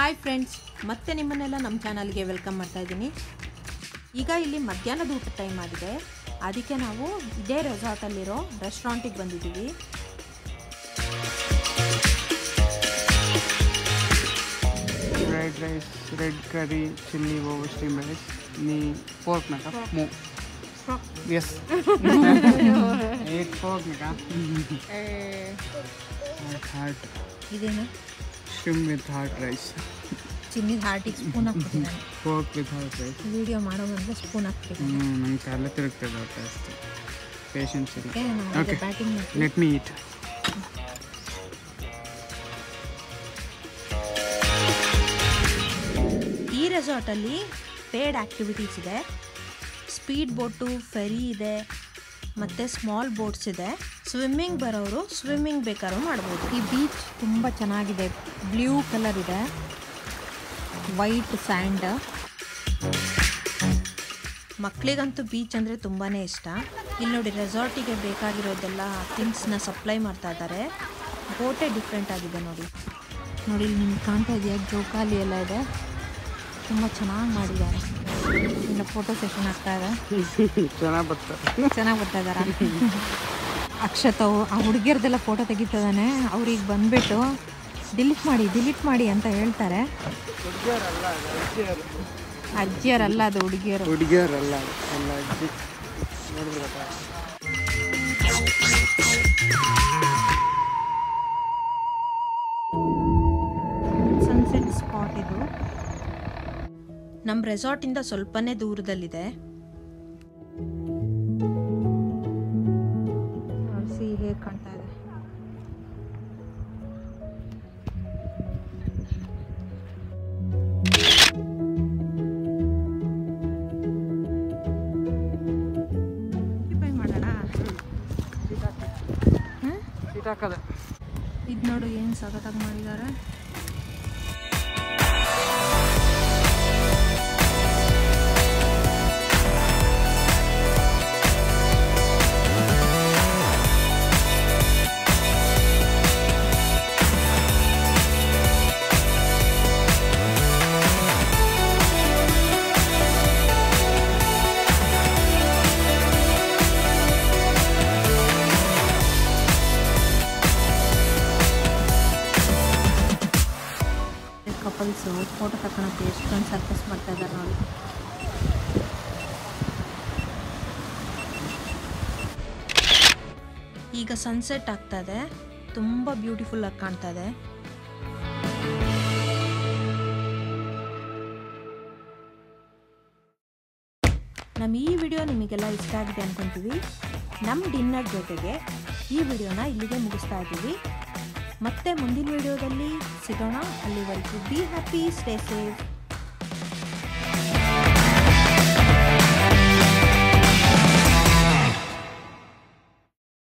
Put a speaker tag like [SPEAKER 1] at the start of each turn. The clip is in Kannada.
[SPEAKER 1] ಹಾಯ್ ಫ್ರೆಂಡ್ಸ್ ಮತ್ತೆ ನಿಮ್ಮನ್ನೆಲ್ಲ ನಮ್ಮ ಚಾನಲ್ಗೆ ವೆಲ್ಕಮ್ ಮಾಡ್ತಾ ಇದ್ದೀನಿ ಈಗ ಇಲ್ಲಿ ಮಧ್ಯಾಹ್ನದ ಊಟ ಟೈಮ್ ಆಗಿದೆ ಅದಕ್ಕೆ ನಾವು ಇದೇ ರೆಸಾರ್ಟಲ್ಲಿರೋ ರೆಸ್ಟೋರೆಂಟಿಗೆ ಬಂದಿದ್ದೀವಿ
[SPEAKER 2] fried rice red curry chilli वो स्टीम राइस नी पोर्क ना का मो यस एक पोर्क ना का हार्ट
[SPEAKER 1] ಇದೇನು
[SPEAKER 2] स्टीम विथ हार्ट राइस
[SPEAKER 1] ಚಿನ್ನಿದ ಹಾರ್ಟಿಗೆ ಸ್ಪೂನ್ ಹಾಕ್ಬಿಟ್ಟಿದ್ದಾನೆ
[SPEAKER 2] pork with heart rice
[SPEAKER 1] video ಮಾಡೋ ಮೊದಲು ಸ್ಪೂನ್ ಹಾಕ್ಬಿಟ್ಟಿದ್ದಾನೆ
[SPEAKER 2] ನಂಗೆ ತಲೆ ತಿರುಗ್ತದೆ ಹೊಟ್ಟೆ ಅಷ್ಟೇ ಪೇಷನ್ಸ್ ಇಲ್ಲ
[SPEAKER 1] ಓಕೆ ನಾವು
[SPEAKER 2] Okay.
[SPEAKER 1] ಬ್ಯಾಟಿಂಗ್ ಮಾಡ್ತೀವಿ
[SPEAKER 2] ಲೆಟ್ ಮೀ ಈಟ್
[SPEAKER 1] ಈ ರೆಸಾರ್ಟಲ್ಲಿ ಪೇಡ್ ಆ್ಯಕ್ಟಿವಿಟೀಸ್ ಇದೆ ಸ್ಪೀಡ್ ಬೋಟು ಫೆರಿ ಇದೆ ಮತ್ತು ಸ್ಮಾಲ್ ಬೋಟ್ಸ್ ಇದೆ ಸ್ವಿಮ್ಮಿಂಗ್ ಬರೋರು ಸ್ವಿಮ್ಮಿಂಗ್ ಬೇಕಾದ್ರೂ ಮಾಡ್ಬೋದು ಈ ಬೀಚ್ ತುಂಬ ಚೆನ್ನಾಗಿದೆ ಬ್ಲೂ ಕಲರ್ ಇದೆ ವೈಟ್ ಸ್ಯಾಂಡ್ ಮಕ್ಕಳಿಗಂತೂ ಬೀಚ್ ಅಂದರೆ ತುಂಬಾ ಇಷ್ಟ ಇಲ್ಲಿ ನೋಡಿ ರೆಸಾರ್ಟಿಗೆ ಬೇಕಾಗಿರೋದೆಲ್ಲ ಥಿಂಗ್ಸ್ನ ಸಪ್ಲೈ ಮಾಡ್ತಾ ಇದ್ದಾರೆ ಬೋಟೇ ಡಿಫ್ರೆಂಟ್ ಆಗಿದೆ ನೋಡಿ ನೋಡಿ ಇಲ್ಲಿ ನಿಮ್ಗೆ ಕಾಣ್ತಾ ಇದೆಯಾ ಜೋಕಾಲಿ ಎಲ್ಲ ಇದೆ ತುಂಬ ಚೆನ್ನಾಗಿ ಮಾಡಿದ್ದಾರೆ ಇಲ್ಲ ಫೋಟೋ ಸೆಷನ್ ಆಗ್ತಾ ಇದೆ
[SPEAKER 2] ಚೆನ್ನಾಗಿ ಬರ್ತದೆ
[SPEAKER 1] ಚೆನ್ನಾಗಿ ಬರ್ತಾ ಇದ್ದಾರ ಅಕ್ಷತವು ಆ ಹುಡುಗಿಯರ್ದೆಲ್ಲ ಫೋಟೋ ತೆಗಿತದಾನೆ ಅವ್ರಿಗೆ ಬಂದ್ಬಿಟ್ಟು ಡಿಲೀಟ್ ಮಾಡಿ ಡಿಲೀಟ್ ಮಾಡಿ ಅಂತ ಹೇಳ್ತಾರೆ ಅಜ್ಜಿಯರಲ್ಲ ಅದು ಹುಡುಗಿಯರು
[SPEAKER 2] ಹುಡುಗಿಯರಲ್ಲ ಎಲ್ಲ ಅಜ್ಜಿ ನೋಡಿದ್ರೆ
[SPEAKER 1] ಸನ್ಸೆಟ್ ಸ್ಪಾಟ್ ಇದು ನಮ್ಮ ರೆಸಾರ್ಟಿಂದ ಸ್ವಲ್ಪನೇ ದೂರದಲ್ಲಿದೆ ಸಿ ಹೇಗೆ ಕಾಣ್ತಾ ಇದೆ ಮಾಡೋಣ ಹ್ಮ್
[SPEAKER 2] ಸೀಟ್ ಹಾಕದೆ
[SPEAKER 1] ಇದು ನೋಡು ಏನು ಸಖತ್ತಾಗಿ ಮಾಡಿದ್ದಾರೆ ಕಪಲ್ಸು ಫೋಟೋ ತಗೊಳಕ್ಕೆ ಎಷ್ಟೊಂದು ಸರ್ಕಸ್ ಮಾಡ್ತಾ ಇದ್ದಾರೆ ನೋಡಿ ಈಗ ಸನ್ಸೆಟ್ ಆಗ್ತಾ ಇದೆ ತುಂಬ ಬ್ಯೂಟಿಫುಲ್ ಆಗಿ ಕಾಣ್ತಾ ಇದೆ ನಮ್ಮ ಈ ವಿಡಿಯೋ ನಿಮಗೆಲ್ಲ ಇಷ್ಟ ಆಗಿದೆ ಅನ್ಕೊಂತೀವಿ ನಮ್ಮ ಡಿನ್ನರ್ ಜೊತೆಗೆ ಈ ವಿಡಿಯೋನ ಇಲ್ಲಿಗೆ ಮುಗಿಸ್ತಾ ಇದ್ದೀವಿ ಮತ್ತೆ ಮುಂದಿನ ವಿಡಿಯೋದಲ್ಲಿ ಸಿಗೋಣ ಅಲ್ಲಿವರೆಗೂ ಬಿ ಹ್ಯಾಪಿ ಸ್ಟೇ ಸೇಫ್